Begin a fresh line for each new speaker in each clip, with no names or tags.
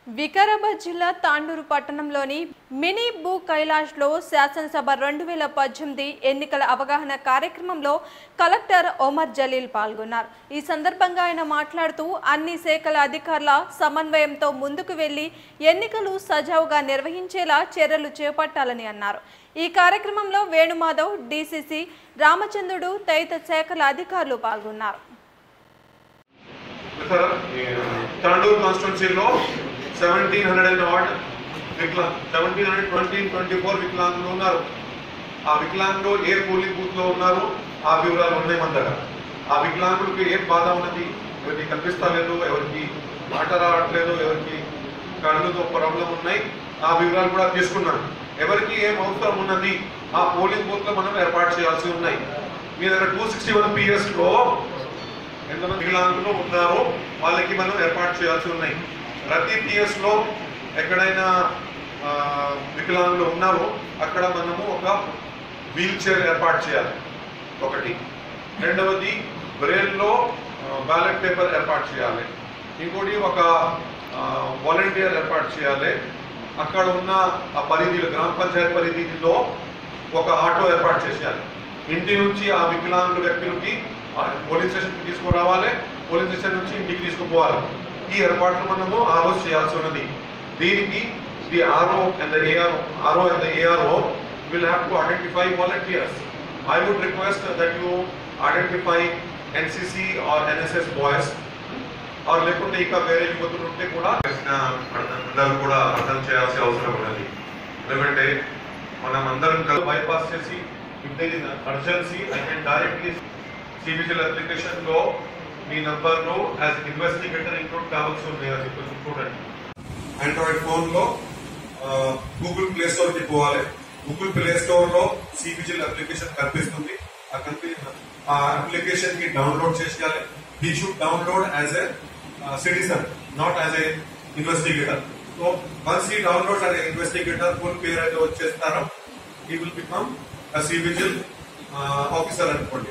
వికారాబాద్ జిల్లా తాండూరు పట్టణంలోని మినీ భూ కైలాష్లో శాసనసభ రెండు వేల పద్దెనిమిది ఎన్నికల అవగాహన కార్యక్రమంలో కలెక్టర్ ఒమర్ జలీల్ పాల్గొన్నారు ఈ సందర్భంగా ఆయన మాట్లాడుతూ అన్ని శాఖల అధికారుల సమన్వయంతో ముందుకు వెళ్లి ఎన్నికలు సజావుగా నిర్వహించేలా చర్యలు చేపట్టాలని అన్నారు ఈ కార్యక్రమంలో వేణుమాధవ్ డీసీసీ రామచంద్రుడు తదితర శాఖల అధికారులు పాల్గొన్నారు
సార్ తాండూరు కాన్స్టిట్యున్సీలో సెవెంటీన్ హండ్రెడ్ అండ్ వాట్ వికలా seventeen hundred twenty twenty four వికలాంగులు ఉన్నారు ఆ వికలాంగులు ఏ పోలింగ్ బూత్ లో ఉన్నారు ఆ వివరాలు ఉన్నాయి మన దగ్గర ఆ వికలాంగులకు ఏం బాధ ఉన్నది ఎవరికి కనిపిస్తలేదు ఎవరికి మాట రావట్లేదు ఎవరికి కళ్ళుతో ప్రాబ్లం ఉన్నాయి ఆ వివరాలు కూడా తీసుకున్నాను ఎవరికి ఏం అవసరం ఉన్నది ఆ పోలింగ్ బూత్ లో మనం ఏర్పాటు చేయాల్సి ఉన్నాయి మీ దగ్గర టూ సిక్స్టీ వన్ పిఎస్ లో ఎంతమంది వికలాంగులు ఉన్నారో వాళ్ళకి మనం ఏర్పాటు చేయాల్సి ఉన్నాయి ప్రతి పిఎస్ లో ఎక్కడైనా ఆ, వికలాంగులు ఉన్నారో అక్కడ మనము ఒక వీల్ చైర్ ఏర్పాటు చేయాలి ఒకటి రెండవది బ్రెయిన్లో బ్యాలెట్ పేపర్ ఏర్పాటు చేయాలి ఇంకోటి ఒక వాలంటీర్ ఏర్పాటు చేయాలి అక్కడ ఉన్న ఆ పరిధిలో గ్రామ పంచాయతీ పరిధిలో ఒక ఆటో ఏర్పాటు చేసేయాలి ఇంటి నుంచి ఆ వికలాంగుల వ్యక్తులకి ఆ పోలీస్ స్టేషన్కి తీసుకురావాలి పోలీస్ స్టేషన్ నుంచి ఇంటికి తీసుకుపోవాలి ఈ ఏర్పాట్లు మనము ఆ రోజు చేయాల్సి ఉన్నది దీనికి the RO and the AR RO and the ARO will have to identify volunteers I would request that you identify NCC or NSS boys or లేకుంటే ఇంకా వేరే యువతులు ఉంటే కూడా చేసిన అందరూ కూడా అర్థం చేయాల్సిన అవసరం ఉన్నది ఎందుకంటే మనం అందరం కలిసి బైపాస్ చేసి if there is urgency I can directly cVIGIL application లో మీ నంబర్ లో యాజ్ ఇన్వెస్టిగేటర్ ఇంక్లూడ్ కావాల్సి ఉంది అది కొంచెం చూడండి ఆండ్రాయిడ్ ఫోన్ లో గూగుల్ ప్లే స్టోర్ కి పోవాలి గూగుల్ ప్లే స్టోర్ లో సివిజిల్ అప్లికేషన్ కనిపిస్తుంది ఆ కనిపి ఆ అప్లికేషన్ కి డౌన్లోడ్ చేసేయాలి he should download as a citizen not as a investigator so once ఈ డౌన్లోడ్ అనే ఇన్వెస్టిగేటర్ ఫుల్ పేరు అయితే వచ్చేస్తారో ఈ విల్ బికమ్ సివిజిల్ ఆఫీసర్ అనుకోండి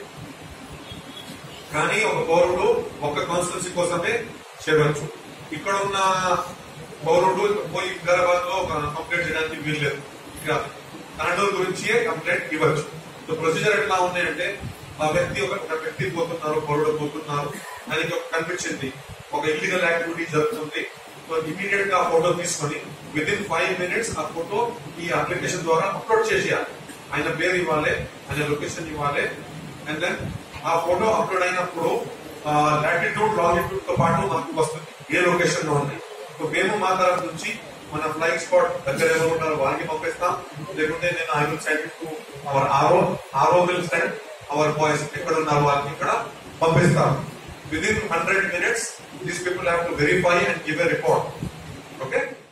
కానీ ఒక పౌరుడు ఒక కాన్స్టిట్యున్సీ కోసమే చేయవచ్చు ఇక్కడ ఉన్న పౌరుడు పోయి వికారాబాద్ లో ఒక కంప్లైంట్ చేయడానికి వీల్లేదు ఇక్కడ తాండూరు గురించి కంప్లైంట్ ఇవ్వచ్చు సో ప్రొసీజర్ ఎట్లా ఉన్నాయంటే ఆ వ్యక్తి ఒక ఒక వ్యక్తి పోతున్నారు పౌరుడు పోతున్నారు ఆయనకి ఒక కనిపించింది ఒక ఇల్లీగల్ యాక్టివిటీ జరుగుతుంది సో ఇమీడియట్ గా ఆ ఫోటో తీసుకొని విత్ ఇన్ ఫైవ్ మినిట్స్ ఆ ఫోటో ఈ అప్లికేషన్ ద్వారా అప్లోడ్ చేసేయాలి ఆయన పేరు ఇవ్వాలి ఆయన లొకేషన్ ఇవ్వాలి అండ్ దెన్ ఆ ఫోటో అప్లోడ్ అయినప్పుడు లాటిట్యూడ్ లాంగిట్యూడ్ తో పాటు మనకు వస్తుంది ఏ లొకేషన్ లో ఉంది సో మేము మా తరఫు నుంచి మన ఫ్లైయింగ్ స్పాట్ దగ్గర ఎవరు ఉంటారో వారికి పంపిస్తాం లేకుంటే నేను I will send to our ARO ARO will send our boys ఎక్కడ ఉన్నారు వాళ్ళకి ఇక్కడ పంపిస్తాం within hundred minutes these people have to verify and give a report okay